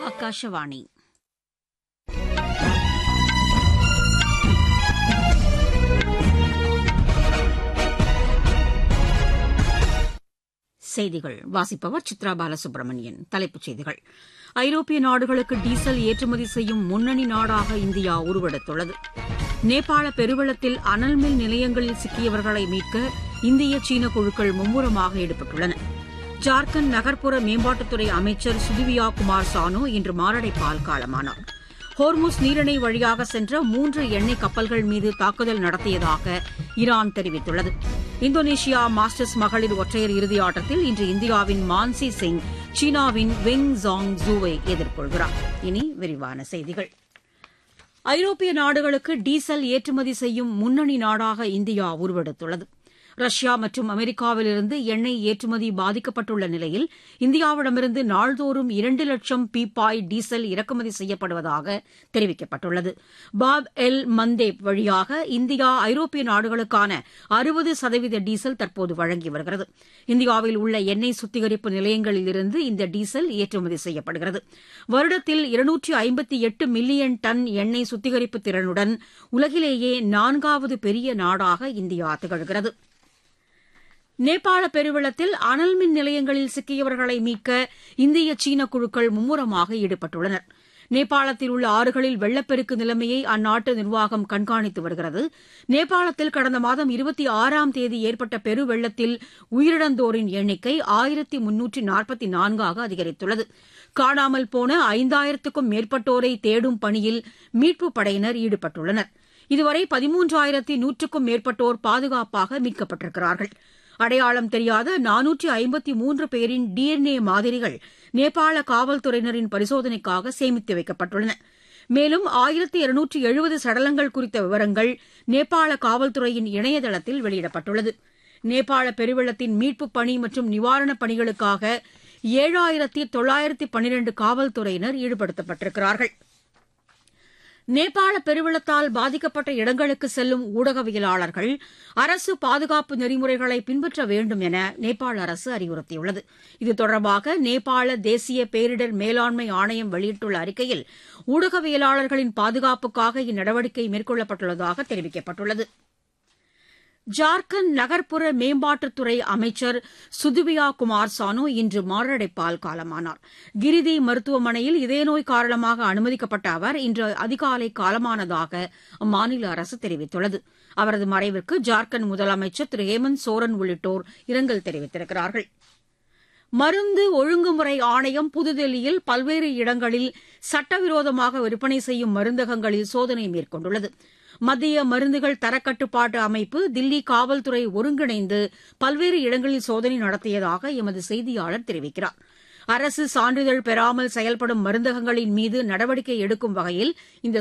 ಆಕಾಶವಾಣಿ செய்திகள் வாசிப்பவர் சித்ரா பாலசுப்ரமணியன் தலைப்புச் செய்திகள் ஐரோப்பிய நாடுகளுக்கு டீசல் ஏற்றுமதி செய்யும் முன்னணி நாடாக இந்தியா உருவெடுத்துள்ளது நேபாள பெருவெள்ளத்தில் அனல்மின் நிலையங்களில் சிக்கியவர்களை மீட்க இந்திய சீன குழுக்கள் மும்முரமாக ஈடுபட்டுள்ளன ஜார்க்கண்ட் நகர்ப்புற மேம்பாட்டுத்துறை அமைச்சர் சுதிவியா குமார் சானு இன்று மாரடைப்பால் காலமானார் ஹோர்முஸ் நீரிணை வழியாக சென்ற மூன்று எண்ணெய் கப்பல்கள் மீது தாக்குதல் நடத்தியதாக ஈரான் தெரிவித்துள்ளது இந்தோனேஷியா மாஸ்டர்ஸ் மகளிர் ஒற்றையர் இறுதி ஆட்டத்தில் இன்று இந்தியாவின் மான்சி சிங் சீனாவின் வெங் ஜாங் ஜூவை எதிர்கொள்கிறார் இனி விரிவான செய்திகள் ஐரோப்பிய நாடுகளுக்கு டீசல் ஏற்றுமதி செய்யும் முன்னணி நாடாக இந்தியா உருவெடுத்துள்ளது ரஷ்யா மற்றும் அமெரிக்காவிலிருந்து எண்ணெய் ஏற்றுமதி பாதிக்கப்பட்டுள்ள நிலையில் இந்தியாவிடமிருந்து நாள்தோறும் இரண்டு லட்சம் பீப்பாய் டீசல் இறக்குமதி செய்யப்படுவதாக தெரிவிக்கப்பட்டுள்ளது பாப் எல் மந்தேப் வழியாக இந்தியா ஐரோப்பிய நாடுகளுக்கான அறுபது சதவீத டீசல் தற்போது வழங்கி வருகிறது இந்தியாவில் உள்ள எண்ணெய் சுத்திகரிப்பு நிலையங்களிலிருந்து இந்த டீசல் ஏற்றுமதி செய்யப்படுகிறது வருடத்தில் இருநூற்றி ஐம்பத்தி எட்டு மில்லியன் டன் எண்ணெய் சுத்திகரிப்பு திறனுடன் உலகிலேயே நான்காவது பெரிய நாடாக இந்தியா திகழ்கிறது நேபாள பெருவெள்ளத்தில் அனல்மின் நிலையங்களில் சிக்கியவர்களை மீட்க இந்திய சீன குழுக்கள் மும்முரமாக ஈடுபட்டுள்ளனர் நேபாளத்தில் உள்ள ஆறுகளில் வெள்ளப்பெருக்கு நிலைமையை அந்நாட்டு நிர்வாகம் கண்காணித்து வருகிறது நேபாளத்தில் கடந்த மாதம் இருபத்தி ஆறாம் தேதி ஏற்பட்ட பெருவெள்ளத்தில் உயிரிழந்தோரின் எண்ணிக்கை ஆயிரத்தி முன்னூற்றி நாற்பத்தி நான்காக அதிகரித்துள்ளது காணாமல் போன ஐந்தாயிரத்துக்கும் மேற்பட்டோரை தேடும் பணியில் மீட்புப் படையினர் ஈடுபட்டுள்ளனர் இதுவரை பதிமூன்றாயிரத்தி நூற்றுக்கும் மேற்பட்டோர் பாதுகாப்பாக மீட்கப்பட்டிருக்கிறார்கள் அடையாளம் தெரியாத நானூற்றி ஐம்பத்தி மூன்று பேரின் டிஎன்ஏ மாதிரிகள் நேபாள காவல்துறையினரின் பரிசோதனைக்காக சேமித்து வைக்கப்பட்டுள்ளன மேலும் ஆயிரத்தி இருநூற்றி எழுபது சடலங்கள் குறித்த விவரங்கள் நேபாள காவல்துறையின் இணையதளத்தில் வெளியிடப்பட்டுள்ளது நேபாள பெருவெள்ளத்தின் மீட்புப் பணி மற்றும் நிவாரணப் பணிகளுக்காக ஏழாயிரத்தி தொள்ளாயிரத்தி பன்னிரண்டு காவல்துறையினர் ஈடுபடுத்தப்பட்டிருக்கிறார்கள் நேபாள பெருவெள்ளத்தால் பாதிக்கப்பட்ட இடங்களுக்கு செல்லும் ஊடகவியலாளர்கள் அரசு பாதுகாப்பு நெறிமுறைகளை பின்பற்ற வேண்டும் என நேபாள அரசு அறிவுறுத்தியுள்ளது இது தொடர்பாக நேபாள தேசிய பேரிடர் மேலாண்மை ஆணையம் வெளியிட்டுள்ள அறிக்கையில் ஊடகவியலாளர்களின் பாதுகாப்புக்காக இந்நடவடிக்கை மேற்கொள்ளப்பட்டுள்ளதாக தெரிவிக்கப்பட்டுள்ளது ஜார்க்கண்ட் நகர்ப்புற மேம்பாட்டுத்துறை அமைச்சர் சுதுபியா குமார் சானு இன்று மாரடைப்பால் காலமானார் கிரிதி மருத்துவமனையில் இதயநோய் காரணமாக அனுமதிக்கப்பட்ட அவர் இன்று அதிகாலை காலமானதாக அம்மாநில அரசு தெரிவித்துள்ளது அவரது மறைவிற்கு ஜார்க்கண்ட் முதலமைச்சர் திரு ஹேமந்த் சோரன் உள்ளிட்டோர் இரங்கல் தெரிவித்திருக்கிறார்கள் மருந்து ஒழுங்குமுறை ஆணையம் புதுதில்லியில் பல்வேறு இடங்களில் சட்டவிரோதமாக விற்பனை செய்யும் மருந்தகங்களில் சோதனை மேற்கொண்டுள்ளது மத்திய மருந்துகள் தரக்கட்டுப்பாட்டு அமைப்பு தில்லி காவல்துறை ஒருங்கிணைந்து பல்வேறு இடங்களில் சோதனை நடத்தியதாக எமது செய்தியாளர் தெரிவிக்கிறார் அரசு சான்றிதழ் பெறாமல் செயல்படும் மருந்தகங்களின் மீது நடவடிக்கை எடுக்கும் வகையில் இந்த